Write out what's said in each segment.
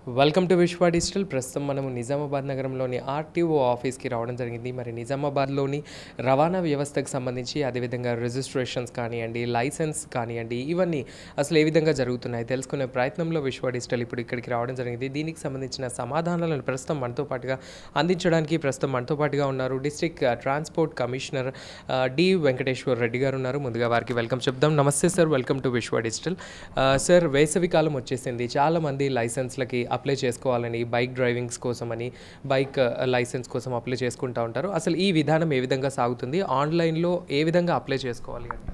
welcome to Vishwa digital ప్రస్తుతం మనము నిజామాబాద్ నగరంలోని ఆర్టీఓ ఆఫీస్కి రావడం జరిగింది మరి నిజామాబాద్లోని రవాణా వ్యవస్థకు సంబంధించి అదేవిధంగా రిజిస్ట్రేషన్స్ కానివ్వండి లైసెన్స్ కానివ్వండి ఇవన్నీ అసలు ఏ విధంగా జరుగుతున్నాయి తెలుసుకునే ప్రయత్నంలో విశ్వ డిజిటల్ ఇప్పుడు ఇక్కడికి రావడం జరిగింది దీనికి సంబంధించిన సమాధానాలను ప్రస్తుతం మనతో పాటుగా అందించడానికి ప్రస్తుతం మనతో పాటుగా ఉన్నారు డిస్ట్రిక్ట్ ట్రాన్స్పోర్ట్ కమిషనర్ ఆ, డి వెంకటేశ్వర్ రెడ్డి గారు ఉన్నారు ముందుగా వారికి వెల్కమ్ చెప్దాం namaste sir welcome to Vishwa digital ఆ, సార్ వేసవి కాలం వచ్చేసింది చాలామంది లైసెన్స్లకి అప్లై చేసుకోవాలని బైక్ డ్రైవింగ్స్ కోసమని బైక్ ఆ, లైసెన్స్ కోసం అప్లై చేసుకుంటూ ఉంటారు అసలు ఈ విధానం ఏ విధంగా సాగుతుంది ఆన్లైన్లో ఏ విధంగా అప్లై చేసుకోవాలి అంటే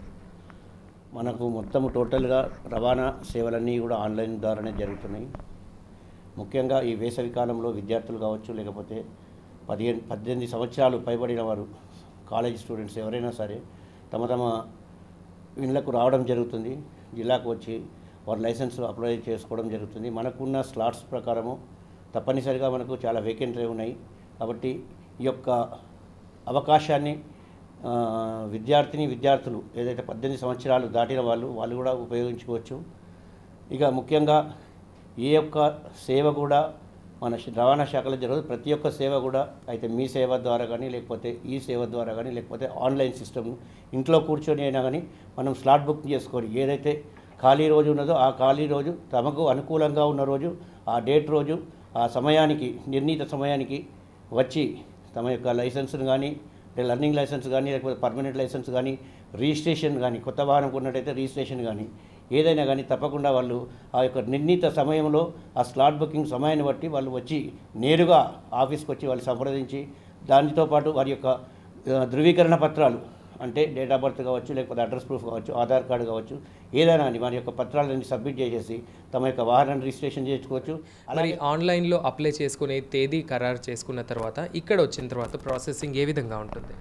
మనకు మొత్తం టోటల్గా రవాణా సేవలన్నీ కూడా ఆన్లైన్ ద్వారానే జరుగుతున్నాయి ముఖ్యంగా ఈ వేసవి కాలంలో విద్యార్థులు కావచ్చు లేకపోతే పదిహేను పద్దెనిమిది సంవత్సరాలు పైబడిన వారు కాలేజ్ స్టూడెంట్స్ ఎవరైనా సరే తమ తమ ఇళ్లకు రావడం జరుగుతుంది జిల్లాకు వచ్చి వారి లైసెన్స్ అప్లై చేసుకోవడం జరుగుతుంది మనకున్న స్లాట్స్ ప్రకారము తప్పనిసరిగా మనకు చాలా వేకెంట్లు ఉన్నాయి కాబట్టి ఈ యొక్క అవకాశాన్ని ఆ, విద్యార్థిని విద్యార్థులు ఏదైతే పద్దెనిమిది సంవత్సరాలు దాటిన వాళ్ళు వాళ్ళు కూడా ఉపయోగించుకోవచ్చు ఇక ముఖ్యంగా ఏ యొక్క సేవ కూడా మన శ- రవాణా శాఖలో జరగదు ప్రతి ఒక్క సేవ కూడా అయితే మీ సేవ ద్వారా కానీ లేకపోతే ఈ సేవ ద్వారా కానీ లేకపోతే ఆన్లైన్ సిస్టమ్ ఇంట్లో కూర్చొని అయినా కానీ మనం స్లాట్ బుక్ చేసుకొని ఏదైతే ఖాళీ రోజు ఉన్నదో ఆ ఖాళీ రోజు తమకు అనుకూలంగా ఉన్న రోజు ఆ డేట్ రోజు ఆ సమయానికి నిర్ణీత సమయానికి వచ్చి తమ యొక్క లైసెన్స్ను కానీ అంటే లర్నింగ్ లైసెన్స్ కానీ లేకపోతే పర్మనెంట్ లైసెన్స్ కానీ రిజిస్ట్రేషన్ కానీ కొత్త వాహనం కొన్నట్టయితే రిజిస్ట్రేషన్ కానీ ఏదైనా కానీ తప్పకుండా వాళ్ళు ఆ యొక్క నిర్ణీత సమయంలో ఆ స్లాట్ బుకింగ్ సమయాన్ని బట్టి వాళ్ళు వచ్చి నేరుగా ఆఫీస్కి వచ్చి వాళ్ళు సంప్రదించి దానితో పాటు వారి యొక్క ఆ, ధృవీకరణ పత్రాలు అంటే డేట్ ఆఫ్ బర్త్ కావచ్చు లేకపోతే అడ్రస్ ప్రూఫ్ కావచ్చు ఆధార్ కార్డు కావచ్చు ఏదైనా కానీ వారి యొక్క పత్రాలన్నీ సబ్మిట్ చేసేసి తమ యొక్క వాహనాన్ని రిజిస్ట్రేషన్ చేసుకోవచ్చు మరి ఆన్లైన్లో అప్లై చేసుకునే తేదీ ఖరారు చేసుకున్న తర్వాత ఇక్కడ వచ్చిన తర్వాత ప్రాసెసింగ్ ఏ విధంగా ఉంటుంది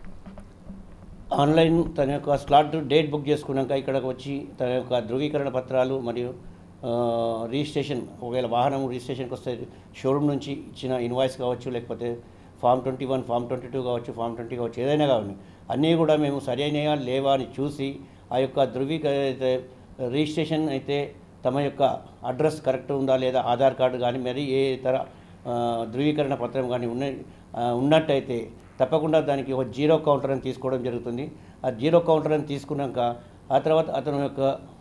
ఆన్లైన్ తన యొక్క స్లాట్ డేట్ బుక్ చేసుకున్నాక ఇక్కడికి వచ్చి తన యొక్క ధృవీకరణ పత్రాలు మరియు ఆ, రిజిస్ట్రేషన్ ఒకవేళ వాహనం రిజిస్ట్రేషన్కి వస్తే షోరూమ్ నుంచి ఇచ్చిన ఇన్వాయిస్ కావచ్చు లేకపోతే form twenty one form twenty two కావచ్చు ఫామ్ ట్వంటీ కావచ్చు ఏదైనా కావాలి అన్నీ కూడా మేము సరైనయా లేవా అని చూసి ఆ యొక్క ధృవీకరణ అయితే రిజిస్ట్రేషన్ అయితే తమ యొక్క అడ్రస్ కరెక్ట్ ఉందా లేదా ఆధార్ కార్డు కానీ మరి ఏ ఇతర ఆ, ధృవీకరణ పత్రం కానీ ఉన్న ఆ, ఉన్నట్టయితే తప్పకుండా దానికి ఒక జీరో కౌంటర్ అని తీసుకోవడం జరుగుతుంది ఆ జీరో కౌంటర్ అని తీసుకున్నాక ఆ తర్వాత అతని యొక్క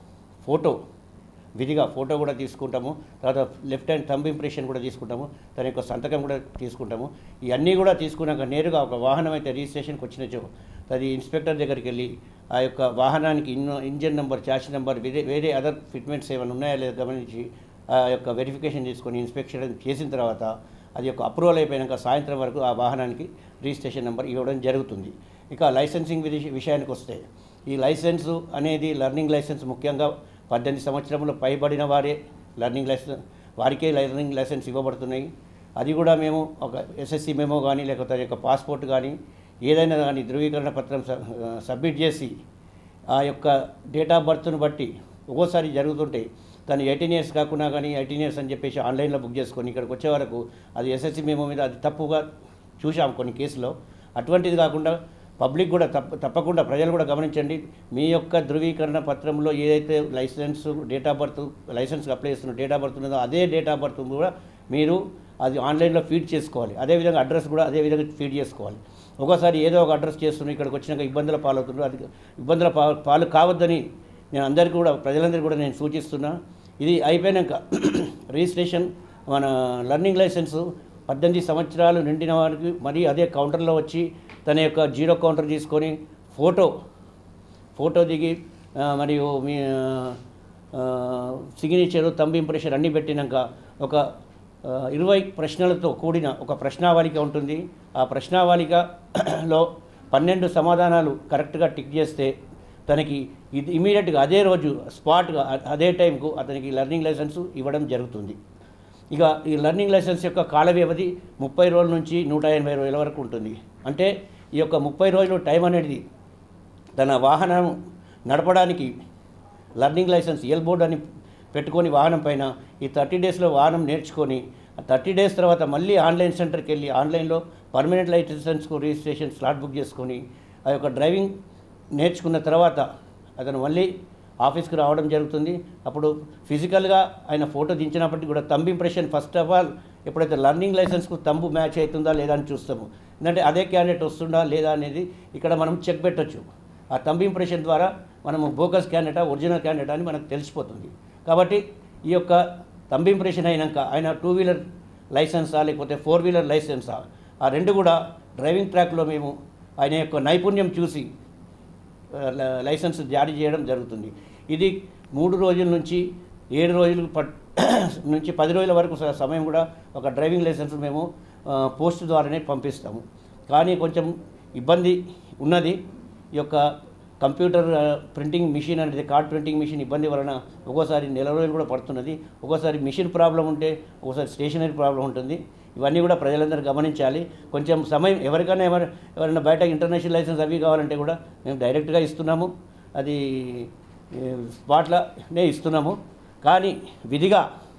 ఫోటో విధిగా ఫోటో కూడా తీసుకుంటాము తర్వాత లెఫ్ట్ హ్యాండ్ థంబ్ ఇంప్రెషన్ కూడా తీసుకుంటాము తన యొక్క సంతకం కూడా తీసుకుంటాము ఇవన్నీ కూడా తీసుకున్నాక నేరుగా ఒక వాహనం అయితే రిజిస్ట్రేషన్కి వచ్చినచో అది ఇన్స్పెక్టర్ దగ్గరికి వెళ్ళి ఆ యొక్క వాహనానికి ఇన్నో ఇంజన్ నెంబర్ చార్జ్ నెంబర్ వేరే వేరే అదర్ ఫిట్మెంట్స్ ఏమైనా ఉన్నాయా లేదా గమనించి ఆ యొక్క వెరిఫికేషన్ చేసుకొని ఇన్స్పెక్షన్ చేసిన తర్వాత అది యొక్క అప్రూవల్ అయిపోయాక సాయంత్రం వరకు ఆ వాహనానికి రిజిస్ట్రేషన్ నెంబర్ ఇవ్వడం జరుగుతుంది ఇక లైసెన్సింగ్ విధి- విషయానికి వస్తే ఈ లైసెన్సు అనేది లర్నింగ్ లైసెన్స్ ముఖ్యంగా పద్దెనిమిది సంవత్సరంలో పైబడిన వారే లర్నింగ్ లైసెన్స్ వారికే లర్నింగ్ లైసెన్స్ ఇవ్వబడుతున్నాయి అది కూడా మేము ఒక ఎస్ఎస్సి మెమో కానీ లేకపోతే అది యొక్క పాస్పోర్ట్ కానీ ఏదైనా కానీ ధృవీకరణ పత్రం స- సబ్మిట్ చేసి ఆ యొక్క డేట్ ఆఫ్ బర్త్ను బట్టి ఒక్కోసారి జరుగుతుంటే తను ఎయిటీన్ ఇయర్స్ కాకుండా కానీ ఎయిటీన్ ఇయర్స్ అని చెప్పేసి ఆన్లైన్లో బుక్ చేసుకొని ఇక్కడికి వచ్చే వరకు అది ఎస్ఎస్సి మేము మీద అది తప్పుగా చూసాం కొన్ని కేసులో అటువంటిది కాకుండా పబ్లిక్ కూడా తప్ప తప్పకుండా ప్రజలు కూడా గమనించండి మీ యొక్క ధృవీకరణ పత్రంలో ఏదైతే license date of birth license apply చేస్తున్న డేట్ ఆఫ్ బర్త్ ఉన్నదో అదే డేట్ ఆఫ్ బర్త్ కూడా మీరు అది ఆన్లైన్లో ఫీడ్ చేసుకోవాలి అదేవిధంగా అడ్రస్ కూడా అదే విధంగా ఫీడ్ చేసుకోవాలి ఒక్కోసారి ఏదో ఒక అడ్రస్ చేస్తున్నారు ఇక్కడికి వచ్చినాక ఇబ్బందుల పాలవుతున్నారు అది ఇబ్బందుల పా పాలు కావద్దని నేను అందరికీ కూడా ప్రజలందరికీ కూడా నేను సూచిస్తున్నా ఇది అయిపోయాక రిజిస్ట్రేషన్ మన లర్నింగ్ లైసెన్స్ పద్దెనిమిది సంవత్సరాలు నిండిన వారికి మరి అదే కౌంటర్లో వచ్చి తన యొక్క జీరో కౌంటర్ తీసుకొని ఫోటో ఫోటో దిగి ఆ, మరియు మీ సిగ్నేచర్ తంబి ఇంప్రెషన్ అన్నీ పెట్టినాక ఒక ఆ, ఇరవై ప్రశ్నలతో కూడిన ఒక ప్రశ్నావళిక ఉంటుంది ఆ ప్రశ్నావళికలో పన్నెండు సమాధానాలు కరెక్ట్గా టిక్ చేస్తే తనకి ఇది ఇమీడియట్గా అదే రోజు స్పాట్గా అ- అదే టైంకు అతనికి లర్నింగ్ లైసెన్స్ ఇవ్వడం జరుగుతుంది ఇక ఈ లర్నింగ్ లైసెన్స్ యొక్క కాల వ్యవధి ముప్పై రోజుల నుంచి నూట ఎనభై రోజుల వరకు ఉంటుంది అంటే ఈ యొక్క ముప్పై రోజులు టైం అనేది తన వాహనం నడపడానికి లర్నింగ్ లైసెన్స్ ఎల్ బోర్డ్ అని పెట్టుకొని వాహనం పైన ఈ థర్టీ డేస్లో వాహనం నేర్చుకొని థర్టీ డేస్ తర్వాత మళ్ళీ ఆన్లైన్ సెంటర్కి వెళ్ళి ఆన్లైన్లో పర్మనెంట్ లైసెన్స్కు రిజిస్ట్రేషన్ స్లాట్ బుక్ చేసుకొని ఆ యొక్క డ్రైవింగ్ నేర్చుకున్న తర్వాత అతను మళ్ళీ ఆఫీస్కి రావడం జరుగుతుంది అప్పుడు ఫిజికల్గా ఆయన ఫోటో దించినప్పటికీ కూడా thumb impression first of all ఎప్పుడైతే లర్నింగ్ లైసెన్స్కు తంబు మ్యాచ్ అవుతుందా లేదా అని చూస్తాము ఎందుకంటే అదే క్యాండిడేట్ వస్తుందా లేదా అనేది ఇక్కడ మనం చెక్ పెట్టొచ్చు ఆ తంబ్ ఇంప్రెషన్ ద్వారా మనము బోకస్ క్యాండిడేటా ఒరిజినల్ క్యాండిడేటా అని మనకు తెలిసిపోతుంది కాబట్టి ఈ యొక్క తంబ్ ఇంప్రెషన్ అయినాక ఆయన టూ వీలర్ లైసెన్సా లేకపోతే ఫోర్ వీలర్ లైసెన్సా ఆ రెండు కూడా డ్రైవింగ్ ట్రాక్లో మేము ఆయన యొక్క నైపుణ్యం చూసి ఆ, ల- లైసెన్స్ జారీ చేయడం జరుగుతుంది ఇది మూడు రోజుల నుంచి ఏడు రోజులు పట్ నుంచి పది రోజుల వరకు స- సమయం కూడా ఒక డ్రైవింగ్ లైసెన్స్ మేము ఆ, పోస్ట్ ద్వారానే పంపిస్తాము కానీ కొంచెం ఇబ్బంది ఉన్నది ఈ యొక్క కంప్యూటర్ ఆ, ప్రింటింగ్ మిషన్ అనేది కార్డ్ ప్రింటింగ్ మిషన్ ఇబ్బంది వలన ఒక్కోసారి నెల రోజులు కూడా పడుతున్నది ఒక్కోసారి మిషన్ ప్రాబ్లం ఉంటే ఒక్కోసారి స్టేషనరీ ప్రాబ్లం ఉంటుంది ఇవన్నీ కూడా ప్రజలందరూ గమనించాలి కొంచెం సమయం ఎవరికైనా ఎవరు ఎవరైనా బయట ఇంటర్నేషనల్ లైసెన్స్ అవి కావాలంటే కూడా మేము డైరెక్ట్గా ఇస్తున్నాము అది ఏ, స్పాట్లోనే ఇస్తున్నాము కానీ విధిగా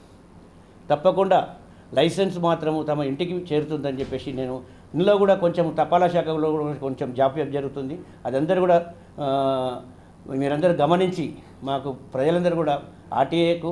తప్పకుండా లైసెన్స్ మాత్రము తమ ఇంటికి చేరుతుందని చెప్పేసి నేను ఇందులో కూడా కొంచెం తపాలా శాఖలో కూడా కొంచెం జాప్యం జరుగుతుంది అదందరూ కూడా ఆ, మీరందరూ గమనించి మాకు ప్రజలందరూ కూడా ఆర్టీఏకు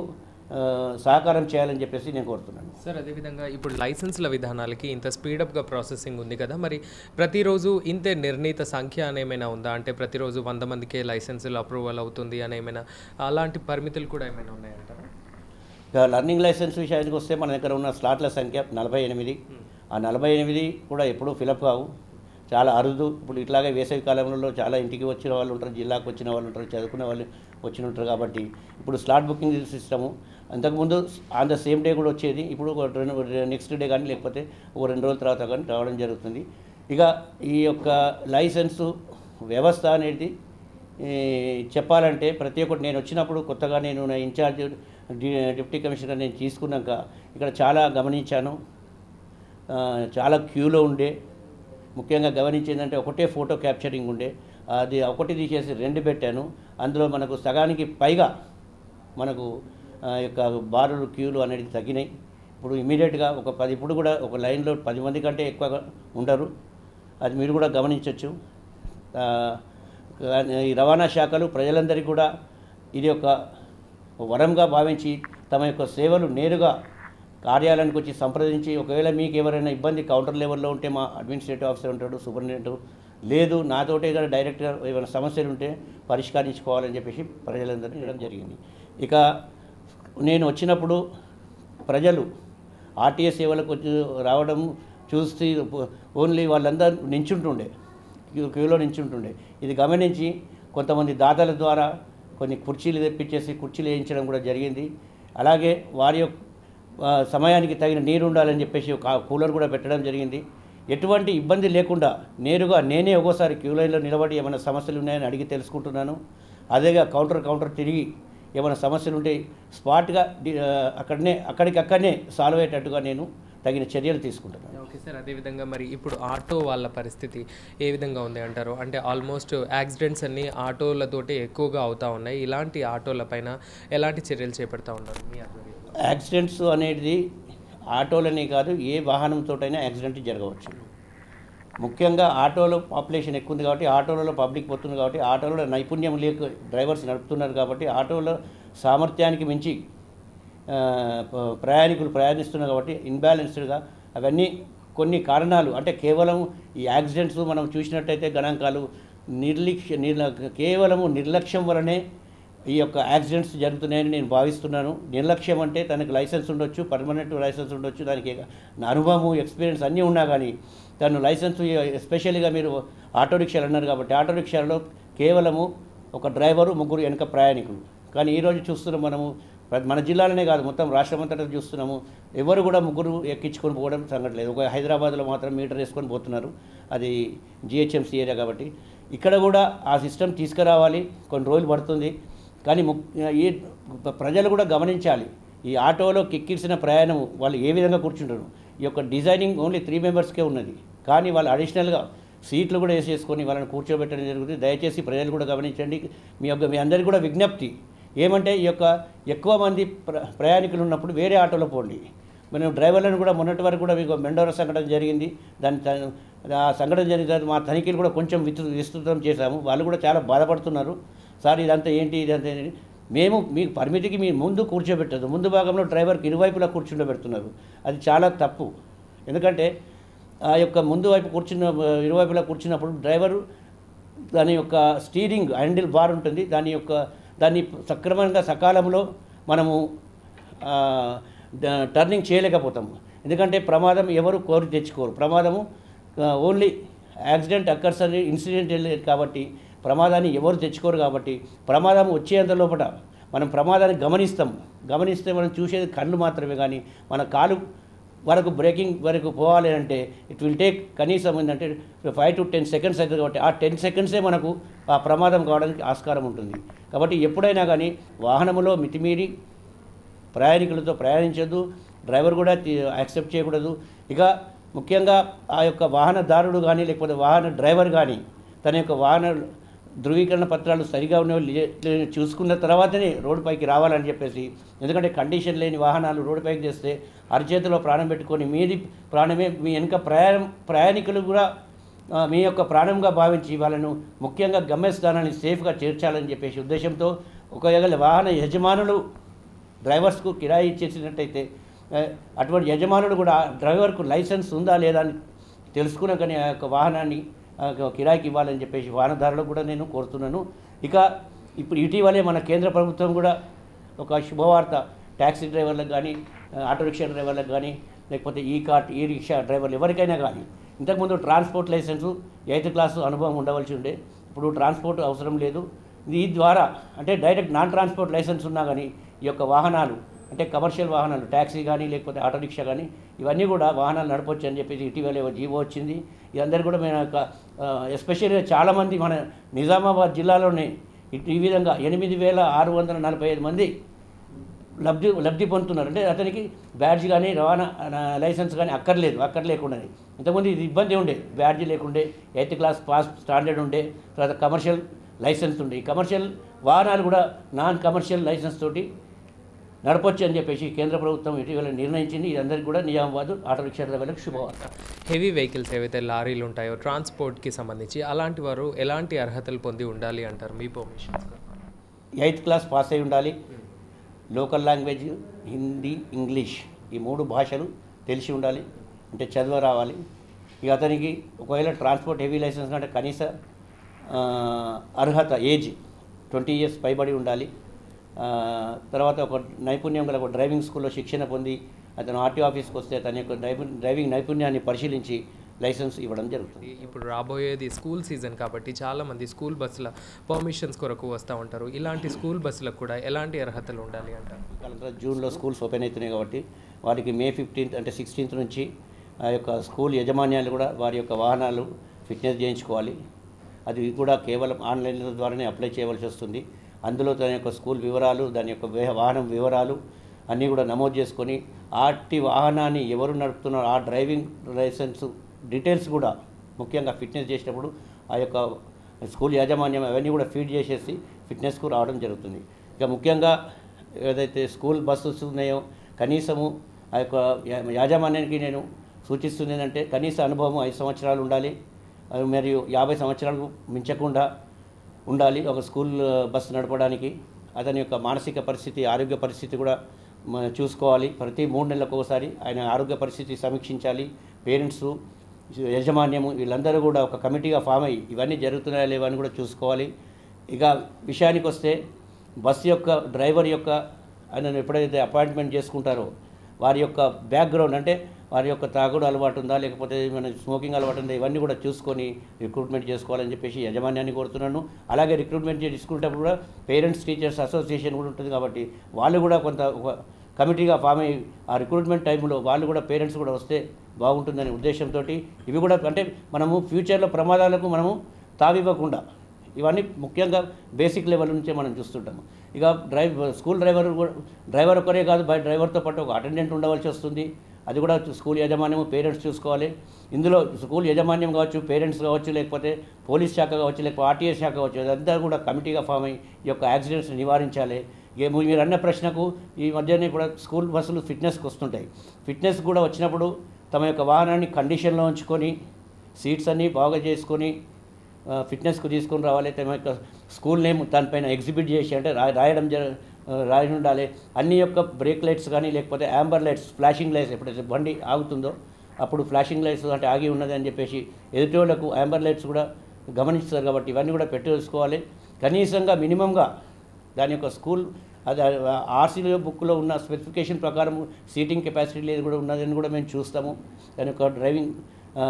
సహకారం చేయాలని చెప్పేసి నేను కోరుతున్నాను సార్ అదేవిధంగా ఇప్పుడు లైసెన్స్ల విధానాలకి ఇంత స్పీడప్గా ప్రాసెసింగ్ ఉంది కదా మరి ప్రతిరోజు ఇంతే నిర్ణీత సంఖ్య అని ఏమైనా ఉందా అంటే ప్రతిరోజు వంద మందికే లైసెన్సులు అప్రూవల్ అవుతుంది అని ఏమైనా అలాంటి పరిమితులు కూడా ఏమైనా ఉన్నాయంటారా ఇక లర్నింగ్ లైసెన్స్ విషయానికి వస్తే మన దగ్గర ఉన్న స్లాట్ల సంఖ్య నలభై ఎనిమిది ఆ నలభై ఎనిమిది కూడా ఎప్పుడూ ఫిలప్ కావు చాలా అరుదు ఇప్పుడు ఇట్లాగే వేసవి కాలంలో చాలా ఇంటికి వచ్చిన వాళ్ళు ఉంటారు జిల్లాకు వచ్చిన వాళ్ళు ఉంటారు చదువుకునే వాళ్ళు వచ్చి ఉంటారు కాబట్టి ఇప్పుడు స్లాట్ బుకింగ్ సిస్టము అంతకుముందు ఆన్ ద సేమ్ డే కూడా వచ్చేది ఇప్పుడు ఒక రెండు నెక్స్ట్ డే కానీ లేకపోతే ఒక రెండు రోజుల తర్వాత కానీ రావడం జరుగుతుంది ఇక ఈ యొక్క లైసెన్సు వ్యవస్థ అనేది ఈ చెప్పాలంటే ప్రతి ఒక్కటి నేను వచ్చినప్పుడు కొత్తగా నేను నా ఇన్ఛార్జ్ డి- డిప్యూటీ కమిషనర్ నేను తీసుకున్నాక ఇక్కడ చాలా గమనించాను ఆ, చాలా క్యూలో ఉండే ముఖ్యంగా గమనించిందంటే ఒకటే ఫోటో క్యాప్చరింగ్ ఉండే అది ఒకటి తీసేసి రెండు పెట్టాను అందులో మనకు సగానికి పైగా మనకు ఆ, యొక్క బారులు క్యూలు అనేది తగ్గినాయి ఇప్పుడు ఇమీడియట్గా ఒక పది ఇప్పుడు కూడా ఒక లైన్లో పది మంది కంటే ఎక్కువగా ఉండరు అది మీరు కూడా గమనించవచ్చు ఆ, ఈ రవాణా శాఖలు ప్రజలందరికీ కూడా ఇది ఒక వరంగా భావించి తమ యొక్క సేవలు నేరుగా కార్యాలయానికి వచ్చి సంప్రదించి ఒకవేళ మీకు ఎవరైనా ఇబ్బంది కౌంటర్ లెవెల్లో ఉంటే మా అడ్మినిస్ట్రేటివ్ ఆఫీసర్ ఉంటాడు సూపరింటెండెంట్ లేదు నాతోటే కానీ డైరెక్ట్గా ఏమైనా సమస్యలు ఉంటే పరిష్కరించుకోవాలని చెప్పేసి ప్రజలందరినీ ఇవ్వడం జరిగింది ఇక నేను వచ్చినప్పుడు ప్రజలు ఆర్టీఏ సేవలకు వచ్చి రావడం చూసి ఓన్లీ వాళ్ళందరూ నించుంటుండే క్యూ క్యూలో నించుంటుండే ఇది గమనించి కొంతమంది దాతల ద్వారా కొన్ని కుర్చీలు తెప్పించేసి కుర్చీలు వేయించడం కూడా జరిగింది అలాగే వారి యొక్క ఆ, సమయానికి తగిన నీరు ఉండాలని చెప్పేసి ఒక కూలర్ కూడా పెట్టడం జరిగింది ఎటువంటి ఇబ్బంది లేకుండా నేరుగా నేనే ఒక్కోసారి క్యూ లైన్లో నిలబడి ఏమైనా సమస్యలు ఉన్నాయని అడిగి తెలుసుకుంటున్నాను అదేగా కౌంటర్ కౌంటర్ తిరిగి ఏమైనా సమస్యలు ఉంటే స్పాట్గా డి- ఆ, అక్కడనే అక్కడికక్కడనే సాల్వ్ అయ్యేటట్టుగా నేను తగిన చర్యలు తీసుకుంటున్నాను ఓకే సార్ అదేవిధంగా మరి ఇప్పుడు ఆటో వాళ్ళ పరిస్థితి ఏ విధంగా ఉంది అంటారు అంటే ఆల్మోస్ట్ యాక్సిడెంట్స్ అన్నీ ఆటోలతోటి ఎక్కువగా అవుతా ఉన్నాయి ఇలాంటి ఆటోల పైన ఎలాంటి చర్యలు చేపడతా ఉన్నారు మీ ఆధ్వర్యంలో యాక్సిడెంట్స్ అనేది ఆటోలనే కాదు ఏ వాహనంతోటైనా యాక్సిడెంట్ జరగవచ్చు ముఖ్యంగా ఆటోలో పాపులేషన్ ఎక్కువ ఉంది కాబట్టి ఆటోలలో పబ్లిక్ పోతుంది కాబట్టి ఆటోలో నైపుణ్యం లేక డ్రైవర్స్ నడుపుతున్నారు కాబట్టి ఆటోలో సామర్థ్యానికి మించి ఆ, ప- ప్రయాణికులు ప్రయాణిస్తున్నారు కాబట్టి ఇన్బ్యాలెన్స్డ్గా అవన్నీ కొన్ని కారణాలు అంటే కేవలం ఈ యాక్సిడెంట్స్ మనం చూసినట్టయితే గణాంకాలు నిర్లక్ష్య నిర్ల కేవలము నిర్లక్ష్యం వలనే ఈ యొక్క యాక్సిడెంట్స్ జరుగుతున్నాయని నేను భావిస్తున్నాను నిర్లక్ష్యం అంటే తనకు లైసెన్స్ ఉండొచ్చు పర్మనెంట్ లైసెన్స్ ఉండొచ్చు దానికి నా అనుభవం ఎక్స్పీరియన్స్ అన్నీ ఉన్నా కానీ తను లైసెన్స్ ఎస్పెషల్గా మీరు ఆటో రిక్షాలు అన్నారు కాబట్టి ఆటో రిక్షాలో కేవలము ఒక డ్రైవరు ముగ్గురు వెనక ప్రయాణికులు కానీ ఈరోజు చూస్తున్నాం మనము ప్ర- మన జిల్లాలోనే కాదు మొత్తం రాష్ట్రం అంతటా చూస్తున్నాము ఎవరు కూడా ముగ్గురు ఎక్కించుకొని పోవడం సంగతి లేదు ఒక హైదరాబాద్లో మాత్రం మీటర్ వేసుకొని పోతున్నారు అది జిహెచ్ఎంసీ ఏరియా కాబట్టి ఇక్కడ కూడా ఆ సిస్టమ్ తీసుకురావాలి కొన్ని రోజులు పడుతుంది కానీ ముక్ ఈ ప్రజలు కూడా గమనించాలి ఈ ఆటోలో కిక్కిరిసిన ప్రయాణం వాళ్ళు ఏ విధంగా కూర్చుంటారు ఈ యొక్క డిజైనింగ్ ఓన్లీ త్రీ మెంబర్స్కే ఉన్నది కానీ వాళ్ళు అడిషనల్గా సీట్లు కూడా వేసేసుకొని వాళ్ళని కూర్చోబెట్టడం జరుగుతుంది దయచేసి ప్రజలు కూడా గమనించండి మీ యొక్క మీ అందరికీ కూడా విజ్ఞప్తి ఏమంటే ఈ యొక్క ఎక్కువ మంది ప్ర ప్రయాణికులు ఉన్నప్పుడు వేరే ఆటోలో పోండి మనం డ్రైవర్లను కూడా మొన్నటి వరకు కూడా మీకు మెండోర సంఘటన జరిగింది దాని త- ఆ సంఘటన జరిగిన తర్వాత మా తనిఖీలు కూడా కొంచెం విస్తృ విస్తృతం చేశాము వాళ్ళు కూడా చాలా బాధపడుతున్నారు సార్ ఇదంతా ఏంటి ఇదంతా ఏంటి మేము మీకు పరిమితికి మీ ముందు కూర్చోబెట్టదు ముందు భాగంలో డ్రైవర్కి ఇరువైపులా కూర్చుండబెడుతున్నారు అది చాలా తప్పు ఎందుకంటే ఆ యొక్క ముందు వైపు కూర్చున్న ఇరువైపులా కూర్చున్నప్పుడు డ్రైవరు దాని యొక్క స్టీరింగ్ హ్యాండిల్ బార్ ఉంటుంది దాని యొక్క దాన్ని సక్రమంగా సకాలంలో మనము ఆ, డ- టర్నింగ్ చేయలేకపోతాము ఎందుకంటే ప్రమాదం ఎవరు కోరి తెచ్చుకోరు ప్రమాదము ఆ, ఓన్లీ యాక్సిడెంట్ అక్కర్స్ అని ఇన్సిడెంట్ కాబట్టి ప్రమాదాన్ని ఎవరు తెచ్చుకోరు కాబట్టి ప్రమాదం వచ్చేంత లోపల మనం ప్రమాదాన్ని గమనిస్తాం గమనిస్తే మనం చూసేది కళ్ళు మాత్రమే కానీ మన కాలు వరకు బ్రేకింగ్ వరకు పోవాలి అంటే ఇట్ విల్ టేక్ కనీసం ఏంటంటే ఫైవ్ టు టెన్ సెకండ్స్ అవుతుంది కాబట్టి ఆ టెన్ సెకండ్సే మనకు ఆ ప్రమాదం కావడానికి ఆస్కారం ఉంటుంది కాబట్టి ఎప్పుడైనా కానీ వాహనములో మితిమీరి ప్రయాణికులతో ప్రయాణించొద్దు డ్రైవర్ కూడా తి- యాక్సెప్ట్ చేయకూడదు ఇక ముఖ్యంగా ఆ యొక్క వాహనదారుడు కానీ లేకపోతే వాహన డ్రైవర్ కానీ తన యొక్క వాహన ధృవీకరణ పత్రాలు సరిగా ఉన్నవి లే- లే- చూసుకున్న తర్వాతనే రోడ్డుపైకి రావాలని చెప్పేసి ఎందుకంటే కండిషన్ లేని వాహనాలు రోడ్డుపైకి చేస్తే అరచేతిలో ప్రాణం పెట్టుకొని మీది ప్రాణమే మీ వెనుక ప్రయాణం ప్రయాణికులు కూడా ఆ, మీ యొక్క ప్రాణంగా భావించి వాళ్ళను ముఖ్యంగా గమ్యస్థానాన్ని సేఫ్గా చేర్చాలని చెప్పేసి ఉద్దేశంతో ఒకవేళ వాహన యజమానులు డ్రైవర్స్కు కిరాయి ఇచ్చేసినట్టయితే ఆ, అటువంటి యజమానుడు కూడా ఆ డ్రైవర్కు లైసెన్స్ ఉందా లేదా అని తెలుసుకున్నాకనే ఆ యొక్క వాహనాన్ని ఆ యొక్క కిరాయికి ఇవ్వాలని చెప్పేసి వాహనదారులకు కూడా నేను కోరుతున్నాను ఇక ఇప్పుడు ఇటీవలే మన కేంద్ర ప్రభుత్వం కూడా ఒక శుభవార్త ట్యాక్సీ డ్రైవర్లకు కానీ ఆ, ఆటో రిక్షా డ్రైవర్లకు కానీ లేకపోతే ఈ కార్ట్ ఈ రిక్షా డ్రైవర్లు ఎవరికైనా కానీ ఇంతకుముందు ట్రాన్స్పోర్ట్ లైసెన్సు ఎయిత్ క్లాసు అనుభవం ఉండవలసి ఉండే ఇప్పుడు ట్రాన్స్పోర్ట్ అవసరం లేదు దీని ద్వారా అంటే డైరెక్ట్ నాన్ ట్రాన్స్పోర్ట్ లైసెన్స్ ఉన్నా కానీ ఈ యొక్క వాహనాలు అంటే కమర్షియల్ వాహనాలు ట్యాక్సీ కానీ లేకపోతే ఆటో రిక్షా కానీ ఇవన్నీ కూడా వాహనాలు నడపొచ్చు అని చెప్పేసి ఇటీవల ఒక జీవో వచ్చింది ఇదందరూ కూడా మేము యొక్క ఎస్పెషల్గా చాలామంది మన నిజామాబాద్ జిల్లాలోనే ఇటు ఈ విధంగా ఎనిమిది వేల ఆరు వందల నలభై ఐదు మంది లబ్ధి లబ్ధి పొందుతున్నారు అంటే అతనికి బ్యాడ్జ్ కానీ రవాణా ఆ, లైసెన్స్ కానీ అక్కర్లేదు అక్కర్ లేకుండానే ఇంతకుముందు ఇది ఇబ్బంది ఉండే బ్యాడ్జ్ లేకుండే ఎయిత్ క్లాస్ పాస్ స్టాండర్డ్ ఉండే తర్వాత కమర్షియల్ లైసెన్స్ ఉండే ఈ కమర్షియల్ వాహనాలు కూడా నాన్ కమర్షియల్ లైసెన్స్ తోటి నడపొచ్చు అని చెప్పేసి కేంద్ర ప్రభుత్వం ఇటీవల నిర్ణయించింది ఇదందరికీ కూడా నిజామాబాద్ ఆటో రిక్షా డ్రైవర్లకు శుభవార్త హెవీ వెహికల్స్ ఏవైతే లారీలు ఉంటాయో ట్రాన్స్పోర్ట్కి సంబంధించి అలాంటి వారు ఎలాంటి అర్హతలు పొంది ఉండాలి అంటారు మీ పర్మిషన్స్ ఎయిత్ క్లాస్ పాస్ అయి ఉండాలి లోకల్ లాంగ్వేజ్ హిందీ ఇంగ్లీష్ ఈ మూడు భాషలు తెలిసి ఉండాలి అంటే చదువు రావాలి ఇక అతనికి ఒకవేళ ట్రాన్స్పోర్ట్ హెవీ లైసెన్స్ అంటే కనీస ఆ, అర్హత ఏజ్ ట్వంటీ ఇయర్స్ పైబడి ఉండాలి ఆ, తర్వాత ఒక నైపుణ్యం గల ఒక డ్రైవింగ్ స్కూల్లో శిక్షణ పొంది అతను ఆర్టీ ఆఫీస్కి వస్తే తన యొక్క డ్రైవింగ్ డ్రైవింగ్ నైపుణ్యాన్ని పరిశీలించి లైసెన్స్ ఇవ్వడం జరుగుతుంది ఇప్పుడు రాబోయేది స్కూల్ సీజన్ కాబట్టి చాలా మంది స్కూల్ బస్సుల పర్మిషన్స్ కొరకు వస్తూ ఉంటారు ఇలాంటి స్కూల్ బస్సులకు కూడా ఎలాంటి అర్హతలు ఉండాలి అంటారు కాలంలో జూన్లో స్కూల్స్ ఓపెన్ అవుతున్నాయి కాబట్టి వారికి మే ఫిఫ్టీన్త్ అంటే సిక్స్టీన్త్ నుంచి ఆ యొక్క స్కూల్ యజమాన్యాలు కూడా వారి యొక్క వాహనాలు ఫిట్నెస్ చేయించుకోవాలి అది కూడా కేవలం ఆన్లైన్ ద్వారానే అప్లై చేయవలసి వస్తుంది అందులో తన యొక్క స్కూల్ వివరాలు దాని యొక్క వే- వాహనం వివరాలు అన్నీ కూడా నమోదు చేసుకొని ఆటి వాహనాన్ని ఎవరు నడుపుతున్నారో ఆ డ్రైవింగ్ లైసెన్స్ డీటెయిల్స్ కూడా ముఖ్యంగా ఫిట్నెస్ చేసినప్పుడు ఆ యొక్క స్కూల్ యాజమాన్యం అవన్నీ కూడా ఫీడ్ చేసేసి ఫిట్నెస్కు రావడం జరుగుతుంది ఇక ముఖ్యంగా ఏదైతే స్కూల్ బస్సెస్ ఉన్నాయో కనీసము ఆ యొక్క యా- యాజమాన్యానికి నేను సూచిస్తుంది ఏంటంటే కనీస అనుభవం ఐదు సంవత్సరాలు ఉండాలి అది మరియు యాభై సంవత్సరాలకు మించకుండా ఉండాలి ఒక స్కూల్ ఆ, బస్సు నడపడానికి అతని యొక్క మానసిక పరిస్థితి ఆరోగ్య పరిస్థితి కూడా మనం చూసుకోవాలి ప్రతి మూడు నెలలకు ఒకసారి ఆయన ఆరోగ్య పరిస్థితి సమీక్షించాలి పేరెంట్స్ యజమాన్యము వీళ్ళందరూ కూడా ఒక కమిటీగా ఫామ్ అయ్యి ఇవన్నీ జరుగుతున్నాయా లేవా అని కూడా చూసుకోవాలి ఇక విషయానికి వస్తే బస్ యొక్క డ్రైవర్ యొక్క ఆయనను ఎప్పుడైతే అపాయింట్మెంట్ చేసుకుంటారో వారి యొక్క బ్యాక్గ్రౌండ్ అంటే వారి యొక్క తాగుడు అలవాటు ఉందా లేకపోతే మన స్మోకింగ్ అలవాటు ఉందా ఇవన్నీ కూడా చూసుకొని రిక్రూట్మెంట్ చేసుకోవాలని చెప్పేసి యజమాన్యాన్ని కోరుతున్నాను అలాగే రిక్రూట్మెంట్ చేసుకునేటప్పుడు కూడా పేరెంట్స్ టీచర్స్ అసోసియేషన్ కూడా ఉంటుంది కాబట్టి వాళ్ళు కూడా కొంత ఒక కమిటీగా ఫామ్ అయ్యి ఆ రిక్రూట్మెంట్ టైంలో వాళ్ళు కూడా పేరెంట్స్ కూడా వస్తే బాగుంటుందనే ఉద్దేశంతో ఇవి కూడా అంటే మనము ఫ్యూచర్లో ప్రమాదాలకు మనము తావివ్వకుండా ఇవన్నీ ముఖ్యంగా బేసిక్ లెవెల్ నుంచే మనం చూస్తుంటాము ఇక డ్రైవ్ స్కూల్ డ్రైవర్ కూడా డ్రైవర్ ఒకరే కాదు బై డ్రైవర్తో పాటు ఒక అటెండెంట్ ఉండవలసి వస్తుంది అది కూడా స్కూల్ యాజమాన్యము పేరెంట్స్ చూసుకోవాలి ఇందులో స్కూల్ యాజమాన్యం కావచ్చు పేరెంట్స్ కావచ్చు లేకపోతే పోలీస్ శాఖ కావచ్చు లేకపోతే ఆర్టీఏ శాఖ కావచ్చు అదంతా కూడా కమిటీగా ఫామ్ అయ్యి ఈ యొక్క యాక్సిడెంట్స్ నివారించాలి ఇక మీరు అన్న ప్రశ్నకు ఈ మధ్యనే కూడా స్కూల్ బస్సులు ఫిట్నెస్కి వస్తుంటాయి ఫిట్నెస్ కూడా వచ్చినప్పుడు తమ యొక్క వాహనాన్ని కండిషన్లో ఉంచుకొని సీట్స్ అన్నీ బాగా చేసుకొని ఆ, ఫిట్నెస్కు తీసుకొని రావాలి తమ యొక్క స్కూల్ నేమ్ దానిపైన ఎగ్జిబిట్ చేసి అంటే రా- రాయడం జర ఆ, రాయి ఉండాలి అన్ని యొక్క బ్రేక్ లైట్స్ కానీ లేకపోతే యాంబర్ లైట్స్ ఫ్లాషింగ్ లైట్స్ ఎప్పుడైతే బండి ఆగుతుందో అప్పుడు ఫ్లాషింగ్ లైట్స్ అంటే ఆగి ఉన్నది అని చెప్పేసి ఎదుటి వాళ్ళకు యాంబర్ లైట్స్ కూడా గమనిస్తారు కాబట్టి ఇవన్నీ కూడా పెట్టేసుకోవాలి కనీసంగా మినిమంగా దాని యొక్క స్కూల్ అది ఆర్సీలో బుక్లో ఉన్న స్పెసిఫికేషన్ ప్రకారం సీటింగ్ కెపాసిటీ లేదు కూడా ఉన్నదని కూడా మేము చూస్తాము దాని యొక్క డ్రైవింగ్ ఆ,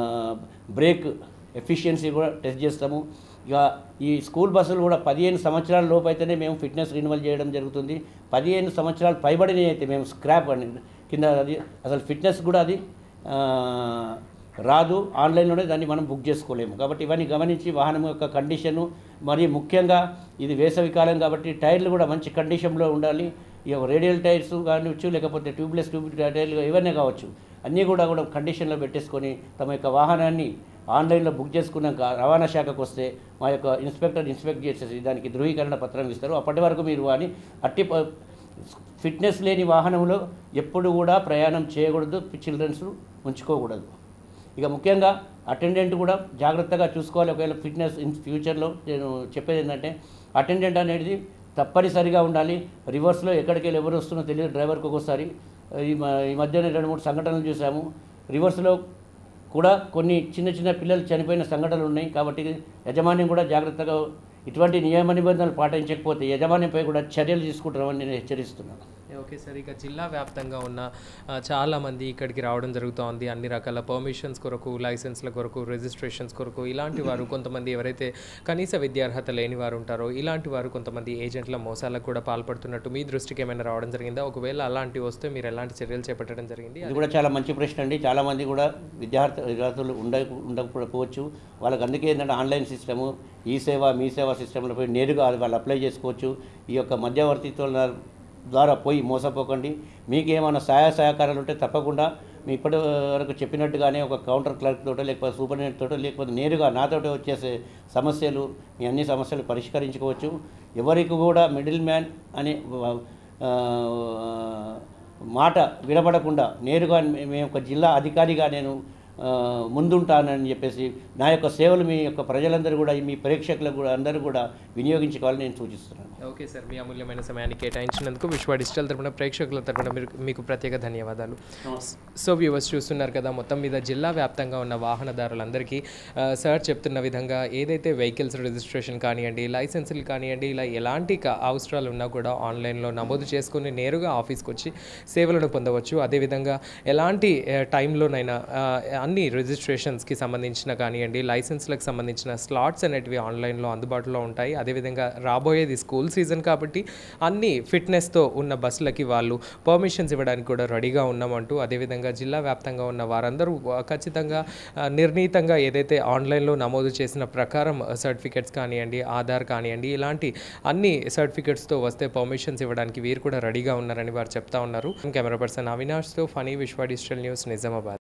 బ్రేక్ ఎఫిషియన్సీ కూడా టెస్ట్ చేస్తాము ఇక ఈ స్కూల్ బస్సులు కూడా పదిహేను సంవత్సరాల లోపు అయితేనే మేము ఫిట్నెస్ రినివల్ చేయడం జరుగుతుంది పదిహేను సంవత్సరాలు పైబడినవి అయితే మేము స్క్రాప్ అని కింద అది అసలు ఫిట్నెస్ కూడా అది ఆ, రాదు ఆన్లైన్లోనే దాన్ని మనం బుక్ చేసుకోలేము కాబట్టి ఇవన్నీ గమనించి వాహనం యొక్క కండిషను మరి ముఖ్యంగా ఇది వేసవి కాలం కాబట్టి టైర్లు కూడా మంచి కండిషన్లో ఉండాలి ఇక రేడియల్ టైర్స్ కానివచ్చు లేకపోతే ట్యూబ్లెస్ ట్యూబ్ టైర్లు ఇవన్నీ కావచ్చు అన్నీ కూడా కూడా కండిషన్లో పెట్టేసుకొని తమ యొక్క వాహనాన్ని ఆన్లైన్లో బుక్ చేసుకున్నాక రవాణా శాఖకు వస్తే మా యొక్క ఇన్స్పెక్టర్ ఇన్స్పెక్ట్ చేసేసి దానికి ధృవీకరణ పత్రం ఇస్తారు అప్పటి వరకు మీరు అని అట్టి ప- ఫిట్నెస్ లేని వాహనంలో ఎప్పుడు కూడా ప్రయాణం చేయకూడదు చిల్డ్రన్స్ ఉంచుకోకూడదు ఇక ముఖ్యంగా అటెండెంట్ కూడా జాగ్రత్తగా చూసుకోవాలి ఒకవేళ ఫిట్నెస్ ఇన్ ఫ్యూచర్లో నేను చెప్పేది ఏంటంటే అటెండెంట్ అనేది తప్పనిసరిగా ఉండాలి రివర్స్లో ఎక్కడికి వెళ్ళి ఎవరు వస్తున్నో తెలియదు డ్రైవర్కి ఒక్కోసారి ఈ మ- ఈ మధ్యన రెండు మూడు సంఘటనలు చూసాము రివర్స్లో కూడా కొన్ని చిన్న చిన్న పిల్లలు చనిపోయిన సంఘటనలు ఉన్నాయి కాబట్టి యజమాన్యం కూడా జాగ్రత్తగా ఇటువంటి నియమ నిబంధనలు పాటించకపోతే యజమాన్యంపై కూడా చర్యలు తీసుకుంటామని నేను హెచ్చరిస్తున్నాను ఓకే సార్ ఇక జిల్లా వ్యాప్తంగా ఉన్న ఆ, చాలా మంది ఇక్కడికి రావడం జరుగుతోంది అన్ని రకాల పర్మిషన్స్ కొరకు లైసెన్స్ల కొరకు రిజిస్ట్రేషన్స్ కొరకు ఇలాంటి వారు కొంతమంది ఎవరైతే కనీస విద్యార్హత లేని వారు ఉంటారో ఇలాంటి వారు కొంతమంది ఏజెంట్ల మోసాలకు కూడా పాల్పడుతున్నట్టు మీ దృష్టికి ఏమైనా రావడం జరిగిందా ఒకవేళ అలాంటివి వస్తే మీరు ఎలాంటి చర్యలు చేపట్టడం జరిగింది ఇది కూడా చాలా మంచి ప్రశ్న అండి చాలామంది కూడా విద్యార్థి విద్యార్థులు ఉండ ఉండకపోవచ్చు వాళ్ళకి అందుకే ఏంటంటే ఆన్లైన్ సిస్టము ఈ సేవ మీ సేవ సిస్టంలో పోయి నేరుగా వాళ్ళు అప్లై చేసుకోవచ్చు ఈ యొక్క మధ్యవర్తిత్వాల ద్వారా పోయి మోసపోకండి మీకు ఏమైనా సహాయ సహకారాలు ఉంటే తప్పకుండా మీ ఇప్పటి వరకు చెప్పినట్టుగానే ఒక కౌంటర్ క్లర్క్ తోటో లేకపోతే సూపరింటెండెంట్ తోటో లేకపోతే నేరుగా నాతోటి వచ్చేసే సమస్యలు మీ అన్ని సమస్యలు పరిష్కరించుకోవచ్చు ఎవరికి కూడా మిడిల్ మ్యాన్ అనే ఆ, మాట వినబడకుండా నేరుగా మే- మేము ఒక జిల్లా అధికారిగా నేను ఆ, ముందుంటానని చెప్పేసి నా యొక్క సేవలు మీ యొక్క ప్రజలందరూ కూడా మీ ప్రేక్షకులకు కూడా అందరూ కూడా వినియోగించుకోవాలని నేను సూచిస్తున్నాను ఓకే సార్ మీ అమూల్యమైన సమయాన్ని కేటాయించినందుకు విశ్వ డిజిటల్ తరపున ప్రేక్షకుల తరపున మీరు మీకు ప్రత్యేక ధన్యవాదాలు సో వ్యూవర్స్ చూస్తున్నారు కదా మొత్తం మీద జిల్లా వ్యాప్తంగా ఉన్న వాహనదారులందరికీ ఆ, సార్ చెప్తున్న విధంగా ఏదైతే వెహికల్స్ రిజిస్ట్రేషన్ కానివ్వండి లైసెన్సులు కానివ్వండి ఇలా ఎలాంటి క- అవసరాలు ఉన్నా కూడా ఆన్లైన్లో నమోదు చేసుకుని నేరుగా ఆఫీస్కి వచ్చి సేవలను పొందవచ్చు అదేవిధంగా ఎలాంటి ఆ, టైంలోనైనా ఆ, అన్ని రిజిస్ట్రేషన్స్కి సంబంధించిన కానివ్వండి లైసెన్స్లకు సంబంధించిన స్లాట్స్ అనేటివి ఆన్లైన్లో అందుబాటులో ఉంటాయి అదేవిధంగా రాబోయేది స్కూల్ సీజన్ కాబట్టి అన్ని ఫిట్నెస్తో ఉన్న బస్సులకి వాళ్ళు పర్మిషన్స్ ఇవ్వడానికి కూడా రెడీగా ఉన్నామంటూ అదేవిధంగా జిల్లా వ్యాప్తంగా ఉన్న వారందరూ ఆ, ఖచ్చితంగా ఆ, నిర్ణీతంగా ఏదైతే ఆన్లైన్లో నమోదు చేసిన ప్రకారం సర్టిఫికెట్స్ కానివ్వండి ఆధార్ కానివ్వండి ఇలాంటి అన్ని సర్టిఫికెట్స్తో వస్తే పర్మిషన్స్ ఇవ్వడానికి వీరు కూడా రెడీగా ఉన్నారని వారు చెప్తా ఉన్నారు కెమెరా పర్సన్ అవినాష్తో ఫనీ విశ్వ డిజిటల్ న్యూస్ నిజామాబాద్